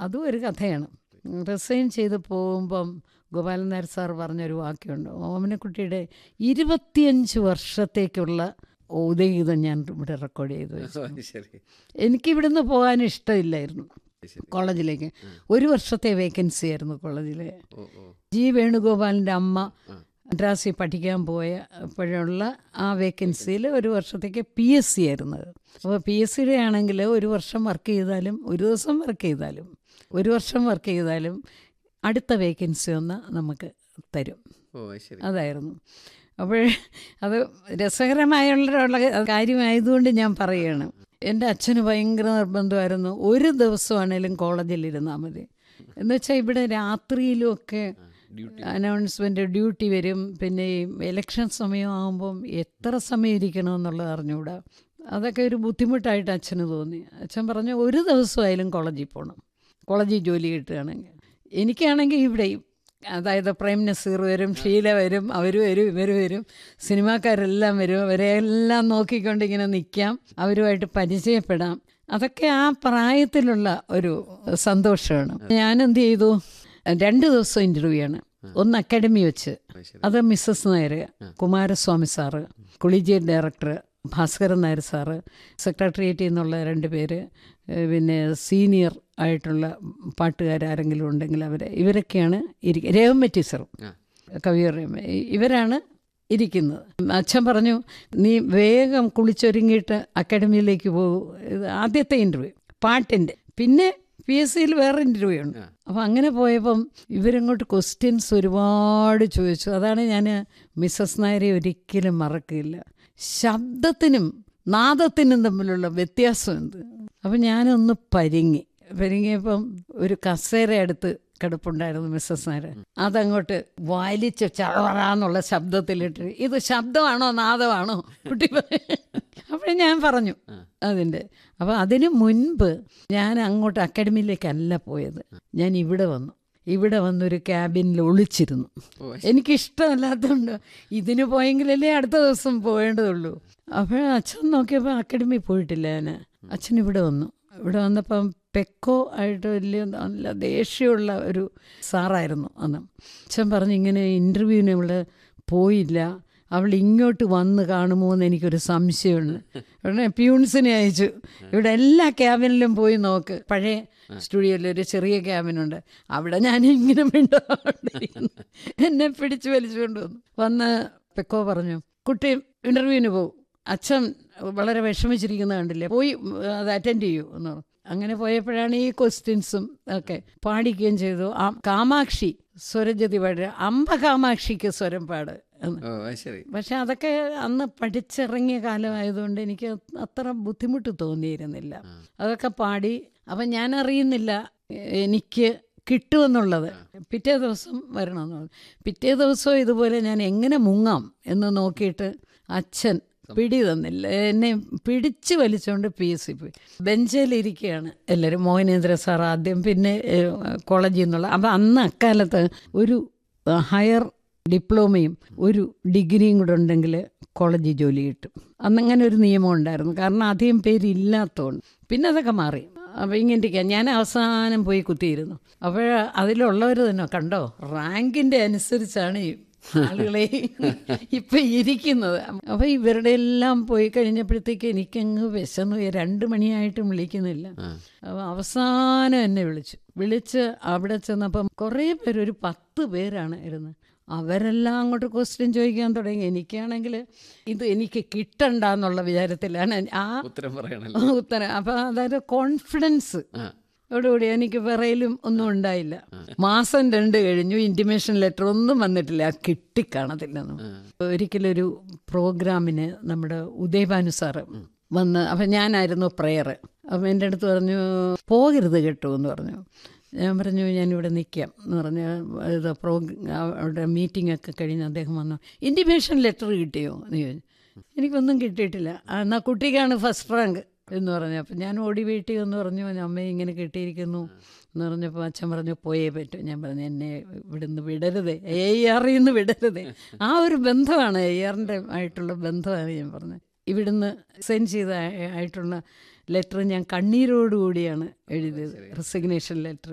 അതും ഒരു കഥയാണ് റിസൈൻ ചെയ്ത് പോകുമ്പം ഗോപാലൻ നായർ സാർ പറഞ്ഞൊരു വാക്യമുണ്ട് ഓമനക്കുട്ടിയുടെ ഇരുപത്തിയഞ്ച് വർഷത്തേക്കുള്ള ഉദയഗീതം ഞാൻ ഇവിടെ റെക്കോർഡ് ചെയ്തു വെച്ചു. ഓ, ശരി എനിക്ക് ഇവിടുന്ന് പോകാൻ ഇഷ്ടമില്ലായിരുന്നു ശരി കോളേജിലേക്ക് ഒരു വർഷത്തെ വേക്കൻസി ആയിരുന്നു കോളേജിൽ ഓ ഓ ജി വേണുഗോപാലിൻ്റെ അമ്മ മദ്രാസിൽ പഠിക്കാൻ പോയ അപ്പോഴുള്ള ആ വേക്കൻസിയിൽ ഒരു വർഷത്തേക്ക് പി എസ് സി ആയിരുന്നത് അപ്പോൾ പി എസ് സിയുടെ ആണെങ്കിൽ ഒരു വർഷം വർക്ക് ചെയ്താലും ഒരു ദിവസം വർക്ക് ചെയ്താലും ഒരു വർഷം വർക്ക് ചെയ്താലും അടുത്ത വേക്കൻസി ഒന്ന് നമുക്ക് തരും ഓ ശരി അതായിരുന്നു അപ്പോൾ അത് രസകരമായുള്ള കാര്യമായതുകൊണ്ട് ഞാൻ പറയുകയാണ് എൻ്റെ അച്ഛന് ഭയങ്കര നിർബന്ധമായിരുന്നു ഒരു ദിവസമാണേലും കോളേജിലിരുന്നാൽ മതി എന്ന് വെച്ചാൽ ഇവിടെ രാത്രിയിലുമൊക്കെ ഡ്യൂട്ടി അനൗൺസ്മെൻ്റ് ഡ്യൂട്ടി വരും പിന്നെ ഈ ഇലക്ഷൻ സമയമാകുമ്പം എത്ര സമയം ഇരിക്കണമെന്നുള്ളത് അറിഞ്ഞുകൂടാ അതൊക്കെ ഒരു ബുദ്ധിമുട്ടായിട്ട് അച്ഛന് തോന്നി അച്ഛൻ പറഞ്ഞു ഒരു ദിവസമായാലും കോളേജിൽ പോകണം കോളേജിൽ ജോലി കിട്ടുകയാണെങ്കിൽ എനിക്കാണെങ്കിൽ ഇവിടെയും അതായത് പ്രേം നസീർ വരും ഷീല വരും അവർ വരും ഇവർ വരും സിനിമാക്കാരെല്ലാം വരും അവരെല്ലാം നോക്കിക്കൊണ്ട് ഇങ്ങനെ നിൽക്കാം അവരുമായിട്ട് പരിചയപ്പെടാം അതൊക്കെ ആ പ്രായത്തിലുള്ള ഒരു സന്തോഷമാണ് ഞാൻ എന്ത് ചെയ്തു രണ്ട് ദിവസം ഇൻ്റർവ്യൂ ആണ് ഒന്ന് അക്കാഡമി വെച്ച് ശരി അത് Mrs Nair Kumaraswamy sir collegiate director Bhaskaran Nair sir സെക്രട്ടേറിയറ്റിൽ നിന്നുള്ള രണ്ട് പേര് ഏഹ് പിന്നെ സീനിയർ ആയിട്ടുള്ള പാട്ടുകാരാരെങ്കിലും ഉണ്ടെങ്കിൽ അവർ ഇവരൊക്കെയാണ് ഇരിക്കുക രേവമ്മ ടീച്ചറും ആ കവിയർ ഇവരാണ് ഇരിക്കുന്നത് അച്ഛൻ പറഞ്ഞു നീ വേഗം കുളിച്ചൊരുങ്ങിയിട്ട് അക്കാഡമിയിലേക്ക് പോകും ഇത് ആദ്യത്തെ ഇൻ്റർവ്യൂ പാട്ടിൻ്റെ പിന്നെ പി എസ് സിയിൽ വേറെ ഇൻ്റർവ്യൂ ഉണ്ട് ആ. അപ്പം അങ്ങനെ പോയപ്പം ഇവരങ്ങോട്ട് ക്വസ്റ്റ്യൻസ് ഒരുപാട് ചോദിച്ചു അതാണ് ഞാൻ മിസ്സസ് നായരെ ഒരിക്കലും മറക്കില്ല ശബ്ദത്തിനും നാദത്തിനും തമ്മിലുള്ള വ്യത്യാസം എന്ത് അപ്പം ഞാനൊന്ന് പരിങ്ങി പരിങ്ങിയപ്പം ഒരു കസേര അടുത്ത് കിടപ്പുണ്ടായിരുന്നു മിസ്സസ് നായർ അതങ്ങോട്ട് വലിച്ച് ചളവറാന്നുള്ള ശബ്ദത്തിലിട്ട് ഇത് ശബ്ദമാണോ നാദമാണോ കുട്ടി അപ്പോൾ ഞാൻ പറഞ്ഞു അതിൻ്റെ അപ്പോൾ അതിന് മുൻപ് ഞാൻ അങ്ങോട്ട് അക്കാഡമിയിലേക്കല്ല പോയത് ഞാൻ ഇവിടെ വന്നു ഇവിടെ വന്നൊരു ക്യാബിനിൽ ഒളിച്ചിരുന്നു ഓ എനിക്കിഷ്ടമല്ലാത്തതുകൊണ്ട് ഇതിന് പോയെങ്കിലല്ലേ അടുത്ത ദിവസം പോകേണ്ടതുള്ളൂ അപ്പോൾ അച്ഛൻ നോക്കിയപ്പോൾ അക്കാഡമി പോയിട്ടില്ല ഞാൻ അച്ഛൻ ഇവിടെ വന്നു ഇവിടെ വന്നപ്പം പെക്കോ ആയിട്ട് വലിയ നല്ല ദേഷ്യമുള്ള ഒരു സാറായിരുന്നു അന്ന് അച്ഛൻ പറഞ്ഞു ഇങ്ങനെ ഇൻ്റർവ്യൂവിന് അവൾ പോയില്ല അവൾ ഇങ്ങോട്ട് വന്ന് കാണുമോ എന്ന് എനിക്കൊരു സംശയമുണ്ട് ഉടനെ പ്യൂൺസിനെ അയച്ചു ഇവിടെ എല്ലാ ക്യാബിനിലും പോയി നോക്ക് പഴയ സ്റ്റുഡിയോയിൽ ഒരു ചെറിയ ക്യാബിനുണ്ട് അവിടെ ഞാൻ ഇങ്ങനെ മിണ്ടാണ്ടിരിക്കുന്നു എന്നെ പിടിച്ചു വലിച്ചുകൊണ്ട് വന്നു വന്ന് പെക്കോ പറഞ്ഞു കുട്ടി ഇൻ്റർവ്യൂവിന് പോകും അച്ഛൻ വളരെ വിഷമിച്ചിരിക്കുന്ന കണ്ടില്ലേ പോയി അത് അറ്റൻഡ് ചെയ്യൂ എന്ന് പറഞ്ഞു അങ്ങനെ പോയപ്പോഴാണ് ഈ ക്വസ്റ്റ്യൻസും ഒക്കെ പാടിക്കുകയും ചെയ്തു ആ കാമാക്ഷി സ്വരജതി പാടുക അമ്പ കാമാക്ഷിക്ക് സ്വരം പാട് എന്ന് ഓ അത് ശരി പക്ഷെ അതൊക്കെ അന്ന് പഠിച്ചിറങ്ങിയ കാലമായതുകൊണ്ട് എനിക്ക് അത്ര ബുദ്ധിമുട്ട് തോന്നിയിരുന്നില്ല അതൊക്കെ പാടി അപ്പം ഞാൻ അറിയുന്നില്ല എ- എനിക്ക് കിട്ടുമെന്നുള്ളത് പിറ്റേ ദിവസം വരണമെന്നുള്ളത് പിറ്റേ ദിവസവും ഇതുപോലെ ഞാൻ എങ്ങനെ മുങ്ങാം എന്ന് നോക്കിയിട്ട് അച്ഛൻ പിടി തന്നില്ല എന്നെ പിടിച്ച് വലിച്ചുകൊണ്ട് പി എസ് സി പോയി ബെഞ്ചിലിരിക്കുകയാണ് എല്ലാവരും മോഹനേന്ദ്ര സാർ ആദ്യം പിന്നെ ഏഹ്, കോളേജിൽ നിന്നുള്ള അപ്പം അന്ന് അക്കാലത്ത് ഒരു ഹയർ ഡിപ്ലോമയും ഒരു ഡിഗ്രിയും കൂടെ ഉണ്ടെങ്കിൽ കോളേജിൽ ജോലി കിട്ടും അന്നങ്ങനെ ഒരു നിയമം ഉണ്ടായിരുന്നു കാരണം അധികം പേരില്ലാത്തതുകൊണ്ട് പിന്നെ അതൊക്കെ മാറി അപ്പോൾ ഇങ്ങനെ ഞാൻ അവസാനം പോയി കുത്തിയിരുന്നു അപ്പോൾ അതിലുള്ളവർ തന്നെ കണ്ടോ റാങ്കിൻ്റെ അനുസരിച്ചാണ് ഈ ആളുകളെ ഇപ്പം ഇരിക്കുന്നത് അപ്പോൾ ഇവരുടെ എല്ലാം പോയി കഴിഞ്ഞപ്പോഴത്തേക്ക് എനിക്കങ്ങ് വിശന്നു പോയി. രണ്ട് മണിയായിട്ടും വിളിക്കുന്നില്ല അപ്പോൾ അവസാനം എന്നെ വിളിച്ചു വിളിച്ച് അവിടെ ചെന്നപ്പം കുറേ പേര് ഒരു പത്ത് പേരാണ് ഇരുന്നത് അവരെല്ലാം അങ്ങോട്ട് ക്വസ്റ്റ്യൻ ചോദിക്കാൻ തുടങ്ങി എനിക്കാണെങ്കിൽ ഇത് എനിക്ക് കിട്ടണ്ട എന്നുള്ള വിചാരത്തിലാണ് ആ ഉത്തരം പറയണല്ലോ ഉത്തരം അപ്പം അതായത് കോൺഫിഡൻസ് ആ അതോടുകൂടി എനിക്ക് വിറയിലും ഒന്നും ഉണ്ടായില്ല മാസം രണ്ട് കഴിഞ്ഞു ഇൻറ്റിമേഷൻ ലെറ്റർ ഒന്നും വന്നിട്ടില്ല കിട്ടിക്കാണത്തില്ലെന്നും ഒരിക്കലൊരു പ്രോഗ്രാമിന് നമ്മുടെ ഉദയഭാനു സാറ് വന്ന് അപ്പം ഞാനായിരുന്നു പ്രെയർ അപ്പം എൻ്റെ അടുത്ത് പറഞ്ഞു പോകരുത് കേട്ടോ എന്ന് പറഞ്ഞു ഞാൻ പറഞ്ഞു ഞാനിവിടെ നിൽക്കാം എന്ന് പറഞ്ഞ് ഇത് പ്രോഗ് അവിടെ മീറ്റിംഗ് ഒക്കെ കഴിഞ്ഞ് അദ്ദേഹം വന്നു ഇൻറ്റിമേഷൻ ലെറ്റർ കിട്ടിയോ എന്ന് ചോദിച്ചു എനിക്കൊന്നും കിട്ടിയിട്ടില്ല ആ, എന്നാൽ കുട്ടിക്കാണ് ഫസ്റ്റ് റാങ്ക് എന്ന് പറഞ്ഞു അപ്പം ഞാൻ ഓടി വീട്ടിൽ എന്ന് പറഞ്ഞു അമ്മ ഇങ്ങനെ കിട്ടിയിരിക്കുന്നു എന്ന് പറഞ്ഞപ്പോൾ അച്ഛൻ പറഞ്ഞു പോയേ പറ്റൂ ഞാൻ പറഞ്ഞു എന്നെ ഇവിടുന്ന് വിടരുതേ എ ആറിൽ നിന്ന് വിടരുതേ ആ ഒരു ബന്ധമാണ് എ ആറിൻ്റെ ആയിട്ടുള്ള ബന്ധമാണ് ഞാൻ പറഞ്ഞത് ഇവിടുന്ന് സെൻഡ് ചെയ്ത ആയിട്ടുള്ള ലെറ്റർ ഞാൻ കണ്ണീരോടുകൂടിയാണ് എഴുതിയത് റെസിഗ്നേഷൻ ലെറ്റർ